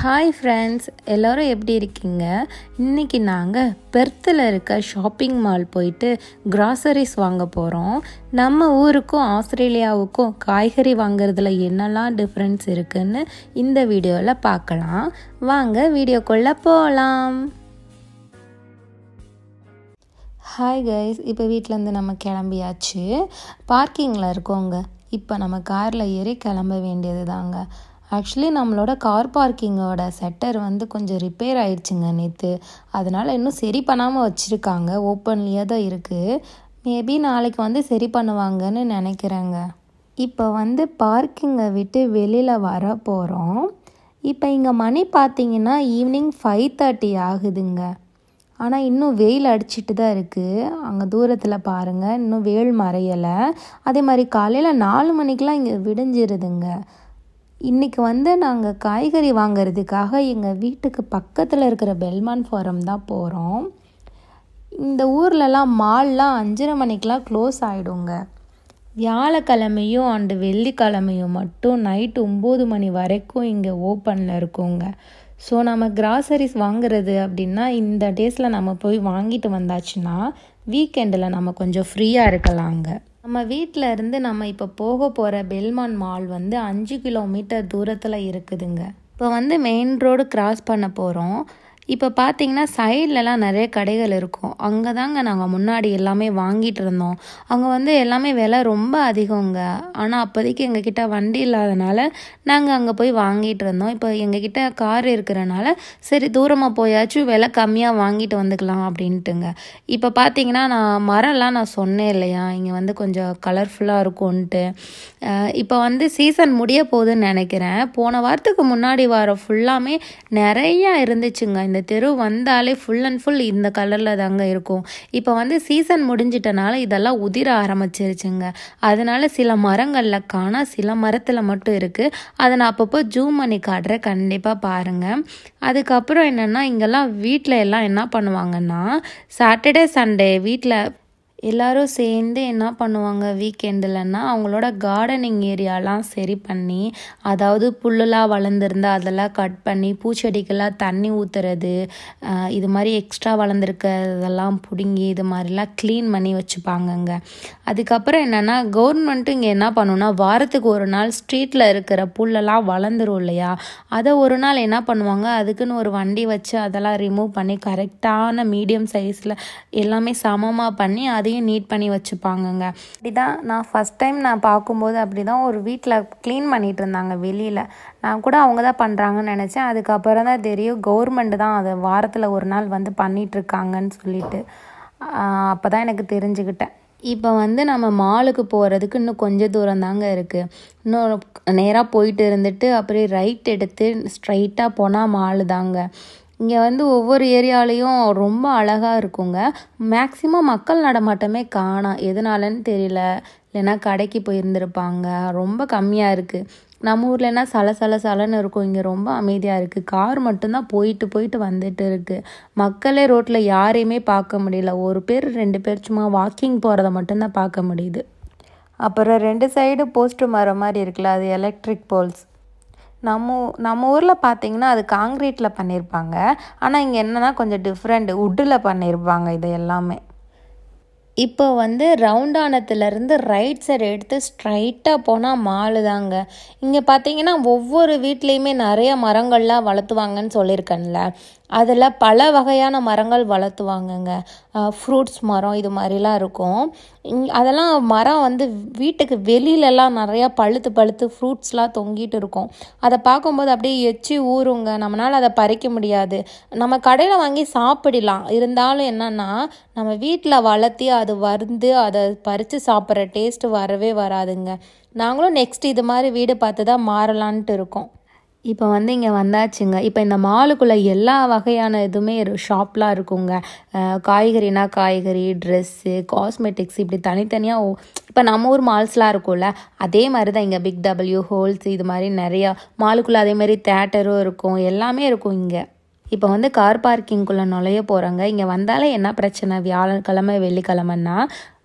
hi friends எல்லோரும் எப்படி இருக்கீங்க இன்றைக்கி நாங்கள் பெர்த்தில் இருக்க ஷாப்பிங் மால் போயிட்டு கிராசரிஸ் வாங்க போகிறோம் நம்ம ஊருக்கும் ஆஸ்திரேலியாவுக்கும் காய்கறி வாங்குறதுல என்னெல்லாம் டிஃப்ரென்ஸ் இருக்குன்னு இந்த வீடியோவில் பார்க்கலாம் வாங்க வீடியோக்குள்ளே போகலாம் ஹாய் கைஸ் இப்போ வீட்டிலேருந்து நம்ம கிளம்பியாச்சு பார்க்கிங்கில் இருக்கோங்க இப்போ நம்ம காரில் ஏறி கிளம்ப வேண்டியது தாங்க ஆக்சுவலி நம்மளோட கார் பார்க்கிங்கோட செட்டர் வந்து கொஞ்சம் ரிப்பேர் ஆயிடுச்சுங்க நேற்று அதனால் இன்னும் சரி பண்ணாமல் வச்சுருக்காங்க ஓப்பன்லேயே தான் இருக்குது மேபி நாளைக்கு வந்து சரி பண்ணுவாங்கன்னு நினைக்கிறேங்க இப்போ வந்து பார்க்கிங்கை விட்டு வெளியில் வர போகிறோம் இப்போ இங்கே மணி பார்த்தீங்கன்னா ஈவினிங் ஃபைவ் தேர்ட்டி ஆகுதுங்க ஆனால் இன்னும் வெயில் அடிச்சிட்டு தான் இருக்குது அங்கே தூரத்தில் பாருங்கள் இன்னும் வெயில் மறையலை அதே மாதிரி காலையில் நாலு மணிக்கெலாம் இங்கே விடிஞ்சிருதுங்க இன்றைக்கி வந்து நாங்கள் காய்கறி வாங்கிறதுக்காக எங்கள் வீட்டுக்கு பக்கத்தில் இருக்கிற பெல்மான் ஃபாரம் தான் போகிறோம் இந்த ஊர்லலாம் மால்லாம் அஞ்சரை மணிக்கெலாம் க்ளோஸ் ஆகிடுங்க வியாழக்கிழமையும் அண்டு வெள்ளிக்கிழமையும் மட்டும் நைட் ஒம்பது மணி வரைக்கும் இங்கே ஓப்பனில் இருக்குங்க ஸோ நம்ம கிராசரிஸ் வாங்குறது அப்படின்னா இந்த டேஸில் நம்ம போய் வாங்கிட்டு வந்தாச்சுன்னா வீக்கெண்டில் நம்ம கொஞ்சம் ஃப்ரீயாக இருக்கலாங்க நம்ம வீட்டில் இருந்து நம்ம இப்போ போக போகிற பெல்மான் மால் வந்து அஞ்சு கிலோமீட்டர் தூரத்தில் இருக்குதுங்க இப்போ வந்து மெயின் ரோடு கிராஸ் பண்ண போகிறோம் இப்போ பார்த்தீங்கன்னா சைட்லலாம் நிறைய கடைகள் இருக்கும் அங்கே தாங்க நாங்கள் முன்னாடி எல்லாமே வாங்கிட்டு இருந்தோம் அங்கே வந்து எல்லாமே விலை ரொம்ப அதிகங்க ஆனால் அப்போதைக்கு எங்ககிட்ட வண்டி இல்லாதனால நாங்கள் அங்கே போய் வாங்கிட்டு இருந்தோம் இப்போ எங்ககிட்ட கார் இருக்கிறனால சரி தூரமாக போயாச்சும் விலை கம்மியாக வாங்கிட்டு வந்துக்கலாம் அப்படின்ட்டுங்க இப்போ பார்த்தீங்கன்னா நான் மரம்லாம் நான் சொன்னேன் இல்லையா இங்கே வந்து கொஞ்சம் கலர்ஃபுல்லாக இருக்கும்ன்ட்டு இப்போ வந்து சீசன் முடிய போகுதுன்னு நினைக்கிறேன் போன வாரத்துக்கு முன்னாடி வாரம் ஃபுல்லாமே நிறையா இருந்துச்சுங்க இந்த தெரு வந்தாலே ஃபுல் அண்ட் ஃபுல் இந்த கலரில் தாங்க இருக்கும் இப்போ வந்து சீசன் முடிஞ்சிட்டனால இதெல்லாம் உதிர ஆரம்பிச்சிருச்சுங்க அதனால சில மரங்களில் காணா சில மரத்தில் மட்டும் இருக்குது அதை நான் அப்பப்போ ஜூம் பண்ணி காட்டுறேன் கண்டிப்பாக பாருங்கள் அதுக்கப்புறம் என்னென்னா இங்கெல்லாம் வீட்டில் எல்லாம் என்ன பண்ணுவாங்கன்னா சாட்டர்டே சண்டே வீட்டில் எல்லோரும் சேர்ந்து என்ன பண்ணுவாங்க வீக்கெண்டுலன்னா அவங்களோட கார்டனிங் ஏரியாலாம் சரி பண்ணி அதாவது புல்லுலாம் வளர்ந்துருந்தா அதெல்லாம் கட் பண்ணி பூச்செடிக்கெல்லாம் தண்ணி ஊற்றுறது இது மாதிரி எக்ஸ்ட்ரா வளர்ந்துருக்கிறதெல்லாம் பிடுங்கி இது மாதிரிலாம் க்ளீன் பண்ணி வச்சுப்பாங்கங்க அதுக்கப்புறம் என்னென்னா கவர்மெண்ட்டும் இங்கே என்ன பண்ணுன்னா வாரத்துக்கு ஒரு நாள் ஸ்ட்ரீட்டில் இருக்கிற புல்லெல்லாம் வளர்ந்துரும் இல்லையா அதை ஒரு நாள் என்ன பண்ணுவாங்க அதுக்குன்னு ஒரு வண்டி வச்சு அதெல்லாம் ரிமூவ் பண்ணி கரெக்டான மீடியம் சைஸில் எல்லாமே சமமாக பண்ணி அதையும் அதையும் நீட் பண்ணி வச்சுப்பாங்கங்க அப்படிதான் நான் ஃபஸ்ட் டைம் நான் பார்க்கும்போது அப்படி தான் ஒரு வீட்டில் க்ளீன் பண்ணிகிட்டு இருந்தாங்க வெளியில் நான் கூட அவங்க தான் பண்ணுறாங்கன்னு நினச்சேன் அதுக்கப்புறம் தான் தெரியும் கவர்மெண்ட் தான் அதை வாரத்தில் ஒரு நாள் வந்து பண்ணிகிட்ருக்காங்கன்னு சொல்லிட்டு அப்போ தான் எனக்கு தெரிஞ்சுக்கிட்டேன் இப்போ வந்து நம்ம மாலுக்கு போகிறதுக்கு இன்னும் கொஞ்சம் தூரம் தாங்க இருக்குது இன்னும் நேராக போயிட்டு இருந்துட்டு அப்படியே ரைட் எடுத்து ஸ்ட்ரைட்டாக போனால் மாலு தாங்க இங்கே வந்து ஒவ்வொரு ஏரியாலையும் ரொம்ப அழகாக இருக்குங்க மேக்சிமம் மக்கள் நடமாட்டமே காணாம் எதனாலன்னு தெரியல இல்லைன்னா கடைக்கு போயிருந்துருப்பாங்க ரொம்ப கம்மியாக இருக்குது நம்ம ஊர்லனா சல சல சலன்னு இருக்கும் இங்கே ரொம்ப அமைதியாக இருக்குது கார் மட்டும்தான் போயிட்டு போயிட்டு வந்துட்டு இருக்குது மக்களே ரோட்டில் யாரையுமே பார்க்க முடியல ஒரு பேர் ரெண்டு பேர் சும்மா வாக்கிங் போகிறத மட்டும்தான் பார்க்க முடியுது அப்புறம் ரெண்டு சைடு போஸ்ட் மரம் மாதிரி இருக்குல்ல அது எலக்ட்ரிக் போல்ஸ் நம்ம நம்ம ஊரில் பார்த்தீங்கன்னா அது காங்க்ரீட்டில் பண்ணியிருப்பாங்க ஆனால் இங்கே என்னென்னா கொஞ்சம் டிஃப்ரெண்ட் உட்டில் பண்ணியிருப்பாங்க இது எல்லாமே இப்போ வந்து ரவுண்டானத்துலேருந்து ரைட் சைடு எடுத்து ஸ்ட்ரைட்டாக போனால் மாலு தாங்க இங்கே பார்த்தீங்கன்னா ஒவ்வொரு வீட்லேயுமே நிறைய மரங்கள்லாம் வளர்த்துவாங்கன்னு சொல்லியிருக்கேன்ல அதில் பல வகையான மரங்கள் வளர்த்துவாங்கங்க ஃப்ரூட்ஸ் மரம் இது மாதிரிலாம் இருக்கும் இங் அதெல்லாம் மரம் வந்து வீட்டுக்கு வெளியிலலாம் நிறையா பழுத்து பழுத்து ஃப்ரூட்ஸ்லாம் தொங்கிட்டு இருக்கும் அதை பார்க்கும்போது அப்படியே எச்சி ஊறுங்க நம்மளால் அதை பறிக்க முடியாது நம்ம கடையில் வாங்கி சாப்பிடலாம் இருந்தாலும் என்னென்னா நம்ம வீட்டில் வளர்த்தி அது வருந்து அதை பறித்து சாப்பிட்ற டேஸ்ட் வரவே வராதுங்க நாங்களும் நெக்ஸ்ட் இது மாதிரி வீடு பார்த்து தான் மாறலான்ட்டு இருக்கோம் இப்போ வந்து இங்கே வந்தாச்சுங்க இப்போ இந்த மாலுக்குள்ளே எல்லா வகையான இதுவுமே ஷாப்லாம் இருக்குங்க காய்கறினா காய்கறி ட்ரெஸ்ஸு காஸ்மெட்டிக்ஸ் இப்படி தனித்தனியாக இப்போ நம்ம ஊர் மால்ஸ்லாம் இருக்கும்ல அதே மாதிரி தான் இங்கே பிக் டபிள்யூ ஹோல்ஸ் இது மாதிரி நிறையா மாலுக்குள்ளே அதே மாதிரி தேட்டரும் இருக்கும் எல்லாமே இருக்கும் இங்கே இப்போ வந்து கார் பார்க்கிங்குள்ளே நுழைய போகிறாங்க இங்கே வந்தாலே என்ன பிரச்சனை வியாழக்கிழமை வெள்ளிக்கிழமைன்னா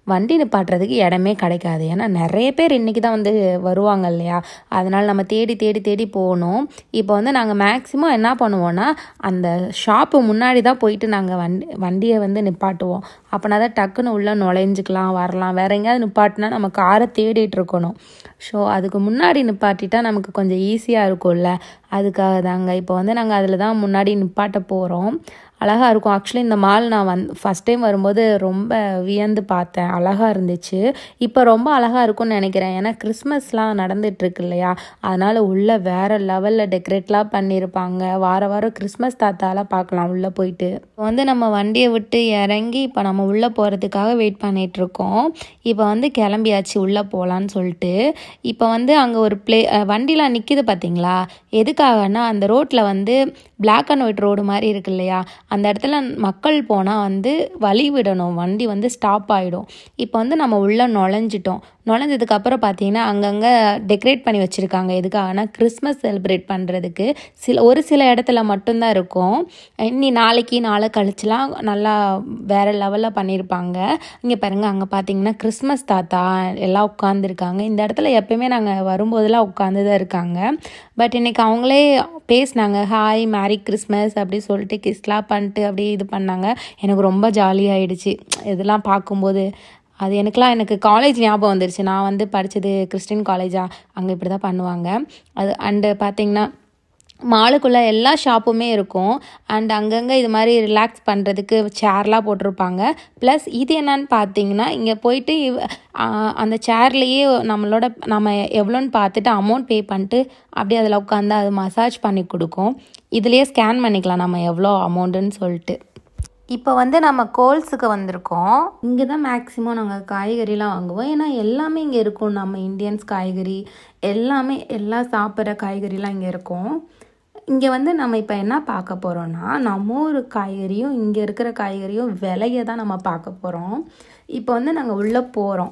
வண்டி நிப்பாட்டுறதுக்கு இடமே கிடைக்காது ஏன்னா நிறைய பேர் இன்றைக்கி தான் வந்து வருவாங்க இல்லையா அதனால் நம்ம தேடி தேடி தேடி போகணும் இப்போ வந்து நாங்கள் மேக்ஸிமம் என்ன பண்ணுவோன்னா அந்த ஷாப்பு முன்னாடி தான் போயிட்டு நாங்கள் வண்டி வண்டியை வந்து நிப்பாட்டுவோம் அப்போனா தான் டக்குன்னு உள்ளே நுழைஞ்சிக்கலாம் வரலாம் வேற எங்கேயாவது நிப்பாட்டினா நம்ம காரை தேடிட்டு இருக்கணும் ஸோ அதுக்கு முன்னாடி நிப்பாட்டிட்டா நமக்கு கொஞ்சம் ஈஸியாக இருக்கும்ல அதுக்காக தாங்க இப்போ வந்து நாங்கள் அதில் தான் முன்னாடி நிப்பாட்ட போகிறோம் அழகாக இருக்கும் ஆக்சுவலி இந்த மால் நான் வந் ஃபஸ்ட் டைம் வரும்போது ரொம்ப வியந்து பார்த்தேன் அழகாக இருந்துச்சு இப்போ ரொம்ப அழகாக இருக்கும்னு நினைக்கிறேன் ஏன்னா கிறிஸ்மஸ்லாம் நடந்துகிட்ருக்கு இல்லையா அதனால் உள்ளே வேறு லெவலில் டெக்கரேட்லாம் பண்ணியிருப்பாங்க வார வாரம் கிறிஸ்மஸ் தாத்தாலாம் பார்க்கலாம் உள்ளே போயிட்டு இப்போ வந்து நம்ம வண்டியை விட்டு இறங்கி இப்போ நம்ம உள்ளே போகிறதுக்காக வெயிட் பண்ணிகிட்ருக்கோம் இப்போ வந்து கிளம்பியாச்சு உள்ளே போகலான்னு சொல்லிட்டு இப்போ வந்து அங்கே ஒரு ப்ளே வண்டிலாம் நிற்கிது பார்த்தீங்களா எதுக்காகனா அந்த ரோட்டில் வந்து பிளாக் அண்ட் ஒயிட் ரோடு மாதிரி இருக்கு இல்லையா அந்த இடத்துல மக்கள் போனால் வந்து வழி விடணும் வண்டி வந்து ஸ்டாப் ஆகிடும் இப்போ வந்து நம்ம உள்ளே நுழைஞ்சிட்டோம் நுழைஞ்சதுக்கப்புறம் பார்த்தீங்கன்னா அங்கங்கே டெக்கரேட் பண்ணி வச்சுருக்காங்க எதுக்காகனா கிறிஸ்மஸ் செலிப்ரேட் பண்ணுறதுக்கு சில ஒரு சில இடத்துல மட்டும்தான் இருக்கும் இன்னி நாளைக்கு நாளை கழிச்சுலாம் நல்லா வேறு லெவலில் பண்ணியிருப்பாங்க இங்கே பாருங்கள் அங்கே பார்த்தீங்கன்னா கிறிஸ்மஸ் தாத்தா எல்லாம் உட்காந்துருக்காங்க இந்த இடத்துல எப்பயுமே நாங்கள் வரும்போதெல்லாம் உட்காந்து தான் இருக்காங்க பட் இன்றைக்கி அவங்களே பேசினாங்க ஹாய் மேரி கிறிஸ்மஸ் அப்படி சொல்லிட்டு கிஸ்லாம் பண்ணிட்டு அப்படியே இது பண்ணாங்க எனக்கு ரொம்ப ஜாலியாகிடுச்சு இதெல்லாம் பார்க்கும்போது அது எனக்குலாம் எனக்கு காலேஜ் ஞாபகம் வந்துருச்சு நான் வந்து படித்தது கிறிஸ்டின் காலேஜா அங்கே இப்படி தான் பண்ணுவாங்க அது அண்டு பார்த்திங்கன்னா மாலுக்குள்ளே எல்லா ஷாப்புமே இருக்கும் அண்ட் அங்கங்கே இது மாதிரி ரிலாக்ஸ் பண்ணுறதுக்கு சேர்லாம் போட்டிருப்பாங்க ப்ளஸ் இது என்னன்னு பார்த்தீங்கன்னா இங்கே போயிட்டு அந்த சேர்லேயே நம்மளோட நம்ம எவ்வளோன்னு பார்த்துட்டு அமௌண்ட் பே பண்ணிட்டு அப்படியே அதில் உட்காந்து அது மசாஜ் பண்ணி கொடுக்கும் இதுலேயே ஸ்கேன் பண்ணிக்கலாம் நம்ம எவ்வளோ அமௌண்ட்டுன்னு சொல்லிட்டு இப்போ வந்து நம்ம கோல்ஸுக்கு வந்திருக்கோம் இங்கே தான் மேக்ஸிமம் நாங்கள் காய்கறிலாம் வாங்குவோம் ஏன்னா எல்லாமே இங்கே இருக்கும் நம்ம இந்தியன்ஸ் காய்கறி எல்லாமே எல்லா சாப்பிட்ற காய்கறிலாம் இங்கே இருக்கும் இங்கே வந்து நம்ம இப்போ என்ன பார்க்க போகிறோன்னா நம்ம ஒரு காய்கறியும் இங்கே இருக்கிற காய்கறியும் விலையை தான் நம்ம பார்க்க போகிறோம் இப்போ வந்து நாங்கள் உள்ளே போகிறோம்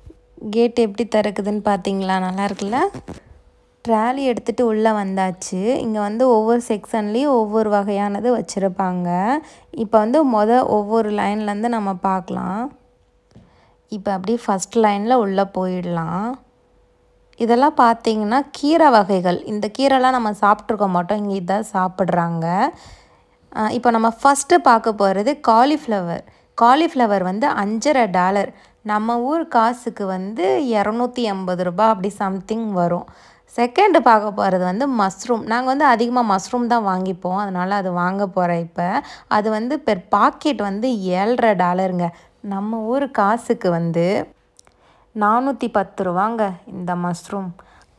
கேட் எப்படி திறக்குதுன்னு பார்த்தீங்களா நல்லா இருக்குல்ல ட்ராலி எடுத்துகிட்டு உள்ளே வந்தாச்சு இங்கே வந்து ஒவ்வொரு செக்ஷன்லேயும் ஒவ்வொரு வகையானது வச்சுருப்பாங்க இப்போ வந்து மொதல் ஒவ்வொரு லைன்லேருந்து நம்ம பார்க்கலாம் இப்போ அப்படியே ஃபஸ்ட் லைனில் உள்ளே போயிடலாம் இதெல்லாம் பார்த்தீங்கன்னா கீரை வகைகள் இந்த கீரைலாம் நம்ம சாப்பிட்ருக்க மாட்டோம் இங்கே இதான் சாப்பிட்றாங்க இப்போ நம்ம ஃபஸ்ட்டு பார்க்க போகிறது காலிஃப்ளவர் காலிஃப்ளவர் வந்து அஞ்சரை டாலர் நம்ம ஊர் காசுக்கு வந்து இரநூத்தி எண்பது ரூபா அப்படி சம்திங் வரும் செகண்டு பார்க்க போகிறது வந்து மஷ்ரூம் நாங்கள் வந்து அதிகமாக மஷ்ரூம் தான் வாங்கிப்போம் அதனால் அது வாங்க போகிறேன் இப்போ அது வந்து பெர் பாக்கெட் வந்து ஏழரை டாலருங்க நம்ம ஊர் காசுக்கு வந்து நானூற்றி பத்து ரூபாங்க இந்த மஷ்ரூம்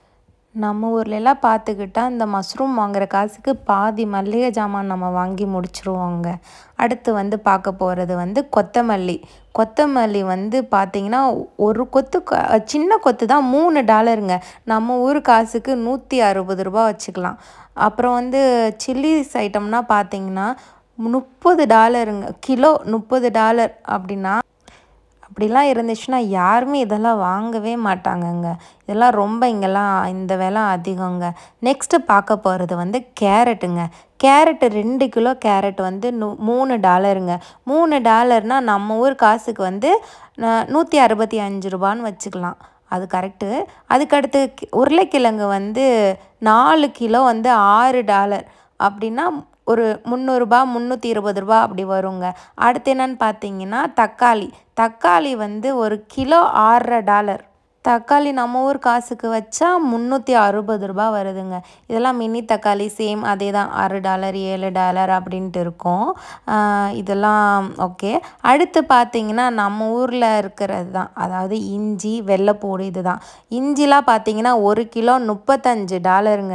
நம்ம ஊர்லெலாம் பார்த்துக்கிட்டா இந்த மஷ்ரூம் வாங்குற காசுக்கு பாதி மல்லிகை ஜாமான் நம்ம வாங்கி முடிச்சிருவோங்க அடுத்து வந்து பார்க்க போகிறது வந்து கொத்தமல்லி கொத்தமல்லி வந்து பார்த்திங்கன்னா ஒரு கொத்து சின்ன கொத்து தான் மூணு டாலருங்க நம்ம ஊர் காசுக்கு நூற்றி அறுபது ரூபா வச்சுக்கலாம் அப்புறம் வந்து சில்லிஸ் ஐட்டம்னா பார்த்திங்கன்னா முப்பது டாலருங்க கிலோ முப்பது டாலர் அப்படின்னா அப்படிலாம் இருந்துச்சுன்னா யாருமே இதெல்லாம் வாங்கவே மாட்டாங்கங்க இதெல்லாம் ரொம்ப இங்கெல்லாம் இந்த விலை அதிகங்க நெக்ஸ்ட்டு பார்க்க போகிறது வந்து கேரட்டுங்க கேரட்டு ரெண்டு கிலோ கேரட் வந்து நூ மூணு டாலருங்க மூணு டாலர்னால் நம்ம ஊர் காசுக்கு வந்து நூற்றி அறுபத்தி அஞ்சு ரூபான்னு வச்சுக்கலாம் அது கரெக்டு அதுக்கடுத்து உருளைக்கிழங்கு வந்து நாலு கிலோ வந்து ஆறு டாலர் அப்படின்னா ஒரு முந்நூறுரூபா முந்நூற்றி இருபது ரூபா அப்படி வருங்க அடுத்து என்னன்னு பார்த்தீங்கன்னா தக்காளி தக்காளி வந்து ஒரு கிலோ ஆறரை டாலர் தக்காளி நம்ம ஊர் காசுக்கு வச்சா முந்நூற்றி அறுபது ரூபா வருதுங்க இதெல்லாம் மினி தக்காளி சேம் அதே தான் ஆறு டாலர் ஏழு டாலர் அப்படின்ட்டு இருக்கும் இதெல்லாம் ஓகே அடுத்து பார்த்தீங்கன்னா நம்ம ஊரில் இருக்கிறது தான் அதாவது இஞ்சி வெள்ளைப்பூடு இது தான் இஞ்சிலாம் பார்த்தீங்கன்னா ஒரு கிலோ முப்பத்தஞ்சு டாலருங்க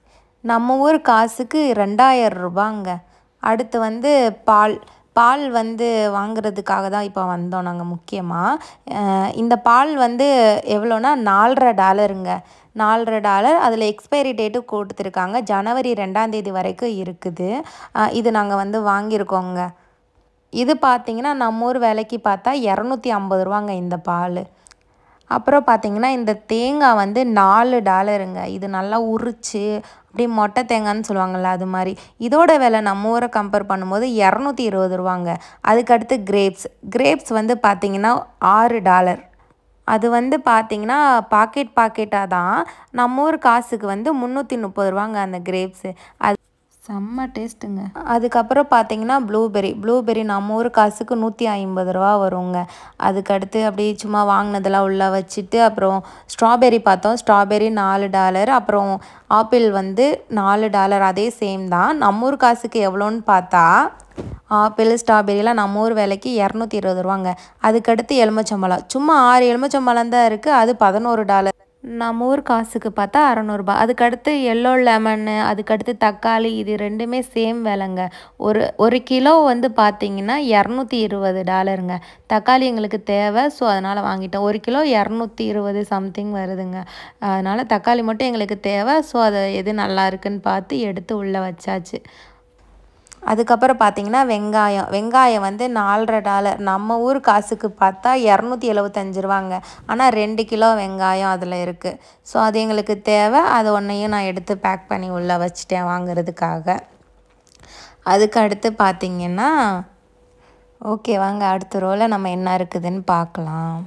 நம்ம ஊர் காசுக்கு ரெண்டாயிரம் ரூபாங்க அடுத்து வந்து பால் பால் வந்து வாங்குறதுக்காக தான் இப்போ வந்தோம் நாங்கள் முக்கியமாக இந்த பால் வந்து எவ்வளோனா நாலரை டாலருங்க நாலரை டாலர் அதில் எக்ஸ்பைரி டேட்டு கொடுத்துருக்காங்க ஜனவரி ரெண்டாந்தேதி வரைக்கும் இருக்குது இது நாங்கள் வந்து வாங்கியிருக்கோங்க இது பார்த்திங்கன்னா நம்ம ஊர் விலைக்கு பார்த்தா இரநூத்தி ஐம்பது ரூபாங்க இந்த பால் அப்புறம் பார்த்தீங்கன்னா இந்த தேங்காய் வந்து நாலு டாலருங்க இது நல்லா உரிச்சு அப்படியே மொட்டை தேங்காய்னு சொல்லுவாங்கள்ல அது மாதிரி இதோட விலை நம்ம ஊரை கம்பேர் பண்ணும்போது இரநூத்தி இருபது ரூபாங்க அதுக்கடுத்து கிரேப்ஸ் கிரேப்ஸ் வந்து பார்த்தீங்கன்னா ஆறு டாலர் அது வந்து பார்த்தீங்கன்னா பாக்கெட் பாக்கெட்டாக தான் நம்ம ஊர் காசுக்கு வந்து முந்நூற்றி முப்பது ரூபாங்க அந்த கிரேப்ஸு அது செம்ம டேஸ்ட்டுங்க அதுக்கப்புறம் பார்த்தீங்கன்னா ப்ளூபெரி ப்ளூபெரி நம்ம ஊர் காசுக்கு நூற்றி ஐம்பது ரூபா வருங்க அதுக்கடுத்து அப்படியே சும்மா வாங்கினதெல்லாம் உள்ளே வச்சுட்டு அப்புறம் ஸ்ட்ராபெரி பார்த்தோம் ஸ்ட்ராபெரி நாலு டாலர் அப்புறம் ஆப்பிள் வந்து நாலு டாலர் அதே சேம் தான் நம்ம ஊர் காசுக்கு எவ்வளோன்னு பார்த்தா ஆப்பிள் ஸ்ட்ராபெரிலாம் நம்ம ஊர் விலைக்கு இரநூத்தி இருபது ரூபாங்க அதுக்கடுத்து எலுமிச்சம்பழம் சும்மா ஆறு எலுமிச்சம்பழம் தான் இருக்குது அது பதினோரு டாலர் நம்ம ஊர் காசுக்கு பார்த்தா அறநூறுபா அதுக்கடுத்து எல்லோ லெமனு அதுக்கடுத்து தக்காளி இது ரெண்டுமே சேம் விலைங்க ஒரு ஒரு கிலோ வந்து பார்த்தீங்கன்னா இரநூத்தி இருபது டாலருங்க தக்காளி எங்களுக்கு தேவை ஸோ அதனால் வாங்கிட்டோம் ஒரு கிலோ இரநூத்தி இருபது சம்திங் வருதுங்க அதனால் தக்காளி மட்டும் எங்களுக்கு தேவை ஸோ அதை எது நல்லா இருக்குன்னு பார்த்து எடுத்து உள்ளே வச்சாச்சு அதுக்கப்புறம் பார்த்தீங்கன்னா வெங்காயம் வெங்காயம் வந்து நாலரை டாலர் நம்ம ஊர் காசுக்கு பார்த்தா இரநூத்தி எழுபத்தஞ்சு ரூபாங்க ஆனால் ரெண்டு கிலோ வெங்காயம் அதில் இருக்குது ஸோ அது எங்களுக்கு தேவை அது ஒன்றையும் நான் எடுத்து பேக் பண்ணி உள்ளே வச்சுட்டேன் வாங்குறதுக்காக அதுக்கு அடுத்து பார்த்திங்கன்னா ஓகே வாங்க அடுத்த ரோவில் நம்ம என்ன இருக்குதுன்னு பார்க்கலாம்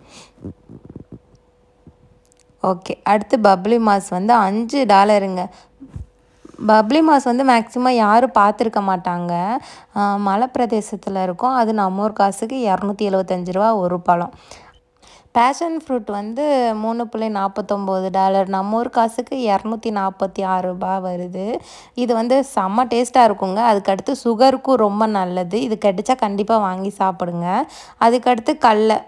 ஓகே அடுத்து பப்ளி மாஸ் வந்து அஞ்சு டாலருங்க பப்ளி மாஸ் வந்து மேக்ஸிமம் யாரும் பார்த்துருக்க மாட்டாங்க மலை பிரதேசத்தில் இருக்கும் அது நம்ம ஊர் காசுக்கு இரநூத்தி எழுபத்தஞ்சு ரூபா ஒரு பழம் பேஷன் ஃப்ரூட் வந்து மூணு புள்ளி நாற்பத்தொம்போது டாலர் நம்ம ஊர் காசுக்கு இரநூத்தி நாற்பத்தி ஆறு ரூபாய் வருது இது வந்து செம்ம டேஸ்ட்டாக இருக்குங்க அதுக்கடுத்து சுகருக்கும் ரொம்ப நல்லது இது கிடைச்சா கண்டிப்பாக வாங்கி சாப்பிடுங்க அதுக்கடுத்து கடல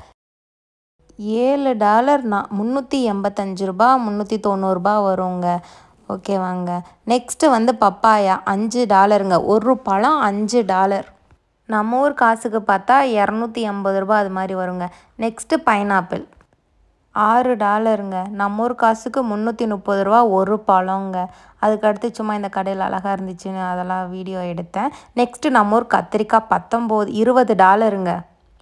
ஏழு டாலர் நான் முந்நூற்றி எண்பத்தஞ்சு ரூபா முந்நூற்றி தொண்ணூறுபா வருங்க ஓகேவாங்க நெக்ஸ்ட்டு வந்து பப்பாயா அஞ்சு டாலருங்க ஒரு பழம் அஞ்சு டாலர் நம்ம ஊர் காசுக்கு பார்த்தா இரநூத்தி எண்பது ரூபா அது மாதிரி வருங்க நெக்ஸ்ட்டு பைனாப்பிள் ஆறு டாலருங்க நம்ம ஊர் காசுக்கு முந்நூற்றி முப்பது ரூபா ஒரு பழங்க அதுக்கடுத்து சும்மா இந்த கடையில் அழகாக இருந்துச்சுன்னு அதெல்லாம் வீடியோ எடுத்தேன் நெக்ஸ்ட்டு நம்ம ஊர் கத்திரிக்காய் பத்தொம்போது இருபது டாலருங்க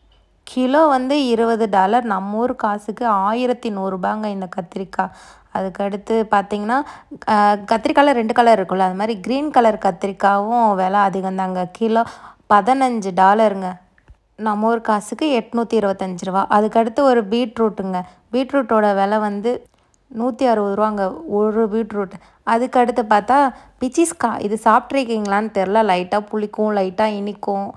கிலோ வந்து இருபது டாலர் நம்ம ஊர் காசுக்கு ஆயிரத்தி நூறுரூபாங்க இந்த கத்திரிக்காய் அதுக்கடுத்து பார்த்தீங்கன்னா கத்திரிக்காயில் ரெண்டு கலர் இருக்கும்ல அது மாதிரி க்ரீன் கலர் கத்திரிக்காயும் விலை அதிகம்தாங்க கிலோ பதினஞ்சு டாலருங்க நம்ம ஊர் காசுக்கு எட்நூற்றி இருபத்தஞ்சி ரூபா அதுக்கடுத்து ஒரு பீட்ரூட்டுங்க பீட்ரூட்டோட விலை வந்து நூற்றி அறுபது ரூபாங்க ஒரு பீட்ரூட் அதுக்கடுத்து பார்த்தா பிச்சிஸ்கா இது சாப்பிட்ருக்கீங்களான்னு தெரில லைட்டாக புளிக்கும் லைட்டாக இனிக்கும்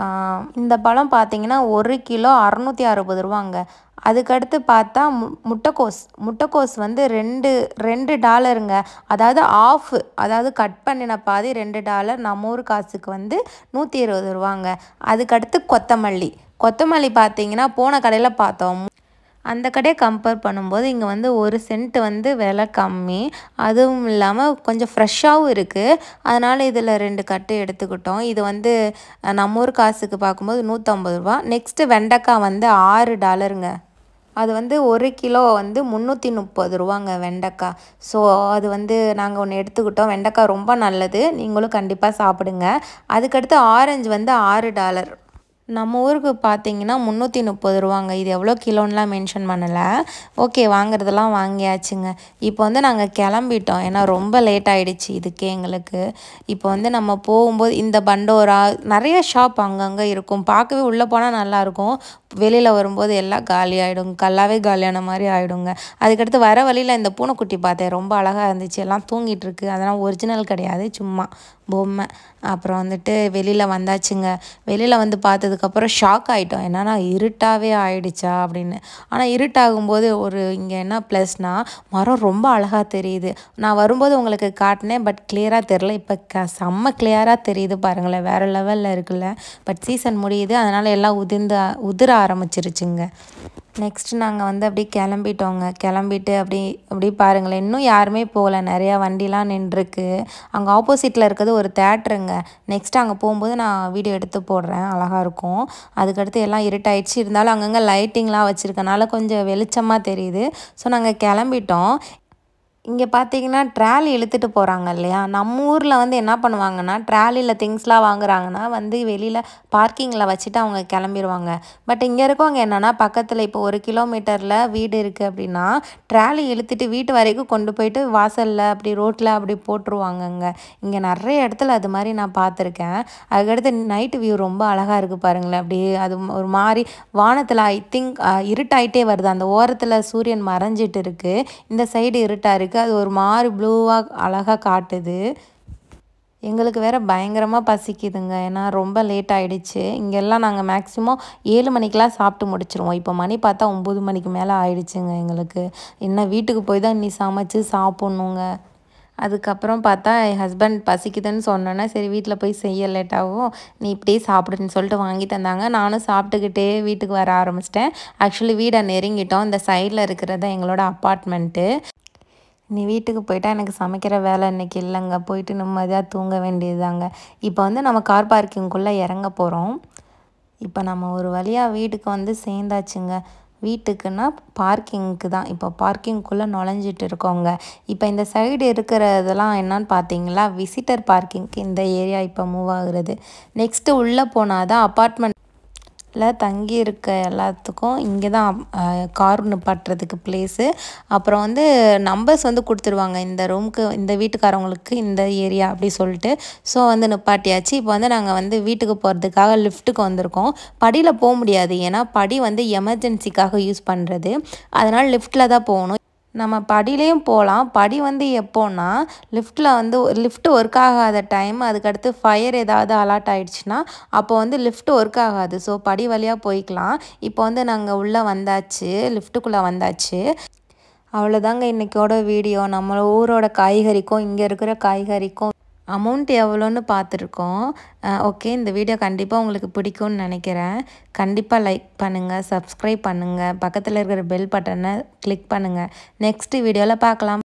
இந்த பழம் பார்த்தீங்கன்னா ஒரு கிலோ அறநூற்றி அறுபது ரூபாங்க அதுக்கடுத்து பார்த்தா மு முட்டைக்கோஸ் முட்டைக்கோஸ் வந்து ரெண்டு ரெண்டு டாலருங்க அதாவது ஆஃப் அதாவது கட் பண்ணின பாதி ரெண்டு டாலர் நம்ம ஊர் காசுக்கு வந்து நூற்றி இருபது ரூபாங்க அதுக்கடுத்து கொத்தமல்லி கொத்தமல்லி பார்த்தீங்கன்னா போன கடையில் பார்த்தோம் அந்த கடையை கம்பேர் பண்ணும்போது இங்கே வந்து ஒரு சென்ட் வந்து விலை கம்மி அதுவும் இல்லாமல் கொஞ்சம் ஃப்ரெஷ்ஷாகவும் இருக்குது அதனால் இதில் ரெண்டு கட்டு எடுத்துக்கிட்டோம் இது வந்து நம்ம ஊர் காசுக்கு பார்க்கும்போது நூற்றம்பது ரூபா நெக்ஸ்ட்டு வெண்டைக்காய் வந்து ஆறு டாலருங்க அது வந்து ஒரு கிலோ வந்து முந்நூற்றி முப்பது ரூபாங்க வெண்டைக்காய் ஸோ அது வந்து நாங்கள் ஒன்று எடுத்துக்கிட்டோம் வெண்டைக்காய் ரொம்ப நல்லது நீங்களும் கண்டிப்பாக சாப்பிடுங்க அதுக்கடுத்து ஆரஞ்சு வந்து ஆறு டாலர் நம்ம ஊருக்கு பார்த்தீங்கன்னா முந்நூற்றி முப்பது ரூபாங்க இது எவ்வளோ கிலோன்னுலாம் மென்ஷன் பண்ணலை ஓகே வாங்குறதெல்லாம் வாங்கியாச்சுங்க இப்போ வந்து நாங்கள் கிளம்பிட்டோம் ஏன்னா ரொம்ப லேட் ஆகிடுச்சு இதுக்கே எங்களுக்கு இப்போ வந்து நம்ம போகும்போது இந்த பண்டோரா நிறைய ஷாப் அங்கங்கே இருக்கும் பார்க்கவே உள்ளே போனால் நல்லாயிருக்கும் வெளியில் வரும்போது எல்லாம் காலி ஆகிடும் கல்லாவே காலியான மாதிரி ஆகிடுங்க அதுக்கடுத்து வர வழியில் இந்த பூனைக்குட்டி பார்த்தேன் ரொம்ப அழகாக இருந்துச்சு எல்லாம் தூங்கிட்டு இருக்கு அதெல்லாம் ஒரிஜினல் கிடையாது சும்மா பொம்மை அப்புறம் வந்துட்டு வெளியில் வந்தாச்சுங்க வெளியில் வந்து பார்த்ததுக்கப்புறம் ஷாக் ஆகிட்டோம் என்னன்னா இருட்டாகவே ஆயிடுச்சா அப்படின்னு ஆனால் இருட்டாகும்போது ஒரு இங்கே என்ன ப்ளஸ்னால் மரம் ரொம்ப அழகாக தெரியுது நான் வரும்போது உங்களுக்கு காட்டினேன் பட் கிளியராக தெரில இப்போ க செம்ம கிளியராக தெரியுது பாருங்களேன் வேறு லெவலில் இருக்குல்ல பட் சீசன் முடியுது அதனால் எல்லாம் உதிர்ந்து உதிர ஆரம்பிச்சிருச்சுங்க நெக்ஸ்ட் நாங்கள் வந்து அப்படியே கிளம்பிட்டோங்க கிளம்பிட்டு அப்படி அப்படி பாருங்களேன் இன்னும் யாருமே போகல நிறையா வண்டிலாம் நின்றுருக்கு அங்கே ஆப்போசிட்டில் இருக்கிறது ஒரு தேட்டருங்க நெக்ஸ்ட் அங்கே போகும்போது நான் வீடியோ எடுத்து போடுறேன் அழகாக இருக்கும் அதுக்கடுத்து எல்லாம் இருட்டாயிடுச்சு இருந்தாலும் அங்கங்கே லைட்டிங்லாம் வச்சுருக்கனால கொஞ்சம் வெளிச்சமாக தெரியுது ஸோ நாங்கள் கிளம்பிட்டோம் இங்கே பார்த்தீங்கன்னா ட்ராலி இழுத்துட்டு போகிறாங்க இல்லையா நம்ம ஊரில் வந்து என்ன பண்ணுவாங்கன்னா ட்ராலியில் திங்ஸ்லாம் வாங்குறாங்கன்னா வந்து வெளியில் பார்க்கிங்கில் வச்சுட்டு அவங்க கிளம்பிடுவாங்க பட் இங்கே இருக்கவங்க என்னென்னா பக்கத்தில் இப்போ ஒரு கிலோமீட்டரில் வீடு இருக்குது அப்படின்னா ட்ராலி இழுத்துட்டு வீட்டு வரைக்கும் கொண்டு போயிட்டு வாசலில் அப்படி ரோட்டில் அப்படி போட்டுருவாங்கங்க இங்கே நிறைய இடத்துல அது மாதிரி நான் பார்த்துருக்கேன் அதுக்கடுத்து நைட்டு வியூ ரொம்ப அழகாக இருக்குது பாருங்களேன் அப்படியே அது ஒரு மாதிரி வானத்தில் ஐ திங்க் இருட்டாயிட்டே வருது அந்த ஓரத்தில் சூரியன் மறைஞ்சிட்டு இருக்குது இந்த சைடு இருட்டாக இருக்குது அது ஒரு மாதிரி ப்ளூவாக அழகாக காட்டுது எங்களுக்கு வேறு பயங்கரமாக பசிக்குதுங்க ஏன்னா ரொம்ப லேட் ஆகிடுச்சு இங்கெல்லாம் நாங்கள் மேக்ஸிமம் ஏழு மணிக்கெலாம் சாப்பிட்டு முடிச்சிருவோம் இப்போ மணி பார்த்தா ஒம்பது மணிக்கு மேலே ஆயிடுச்சுங்க எங்களுக்கு என்ன வீட்டுக்கு போய் தான் இன்னி சமைச்சு சாப்பிட்ணுங்க அதுக்கப்புறம் பார்த்தா என் ஹஸ்பண்ட் பசிக்குதுன்னு சொன்னோன்னே சரி வீட்டில் போய் செய்ய லேட்டாகும் நீ இப்படியே சாப்பிடுன்னு சொல்லிட்டு வாங்கி தந்தாங்க நானும் சாப்பிட்டுக்கிட்டே வீட்டுக்கு வர ஆரம்பிச்சிட்டேன் ஆக்சுவலி வீடை நெருங்கிட்டோம் இந்த சைடில் இருக்கிறது எங்களோட அப்பார்ட்மெண்ட்டு நீ வீட்டுக்கு போயிட்டா எனக்கு சமைக்கிற வேலை இன்னைக்கு இல்லைங்க போயிட்டு நிம்மதியாக தூங்க வேண்டியதுதாங்க இப்போ வந்து நம்ம கார் பார்க்கிங்குள்ளே இறங்க போகிறோம் இப்போ நம்ம ஒரு வழியாக வீட்டுக்கு வந்து சேர்ந்தாச்சுங்க வீட்டுக்குன்னா பார்க்கிங்க்கு தான் இப்போ பார்க்கிங்குள்ளே நுழைஞ்சிட்டு இருக்கோங்க இப்போ இந்த சைடு இருக்கிறதெல்லாம் என்னன்னு பார்த்தீங்களா விசிட்டர் பார்க்கிங்க்கு இந்த ஏரியா இப்போ மூவ் ஆகுறது நெக்ஸ்ட்டு உள்ளே போனால் தான் அப்பார்ட்மெண்ட் ல தங்கி இருக்க எல்லாத்துக்கும் இங்கே தான் கார் நிப்பாட்டுறதுக்கு பிளேஸு அப்புறம் வந்து நம்பர்ஸ் வந்து கொடுத்துருவாங்க இந்த ரூமுக்கு இந்த வீட்டுக்காரவங்களுக்கு இந்த ஏரியா அப்படி சொல்லிட்டு ஸோ வந்து நிப்பாட்டியாச்சு இப்போ வந்து நாங்கள் வந்து வீட்டுக்கு போகிறதுக்காக லிஃப்ட்டுக்கு வந்திருக்கோம் படியில் போக முடியாது ஏன்னா படி வந்து எமர்ஜென்சிக்காக யூஸ் பண்ணுறது அதனால் லிஃப்ட்டில் தான் போகணும் நம்ம படியிலையும் போகலாம் படி வந்து எப்போன்னா லிஃப்ட்டில் வந்து லிஃப்ட் ஒர்க் ஆகாத டைம் அதுக்கடுத்து ஃபயர் ஏதாவது அலாட் ஆகிடுச்சுன்னா அப்போ வந்து லிஃப்ட் ஒர்க் ஆகாது ஸோ படி வழியாக போய்க்கலாம் இப்போ வந்து நாங்கள் உள்ளே வந்தாச்சு லிஃப்ட்டுக்குள்ளே வந்தாச்சு அவ்வளோதாங்க இன்றைக்கோட வீடியோ நம்ம ஊரோட காய்கறிக்கும் இங்கே இருக்கிற காய்கறிக்கும் அமௌண்ட் எவ்வளோன்னு பார்த்துருக்கோம் ஓகே இந்த வீடியோ கண்டிப்பாக உங்களுக்கு பிடிக்கும்னு நினைக்கிறேன் கண்டிப்பாக லைக் பண்ணுங்கள் சப்ஸ்கிரைப் பண்ணுங்கள் பக்கத்தில் இருக்கிற பெல் பட்டனை கிளிக் பண்ணுங்கள் நெக்ஸ்ட் வீடியோவில் பார்க்கலாம்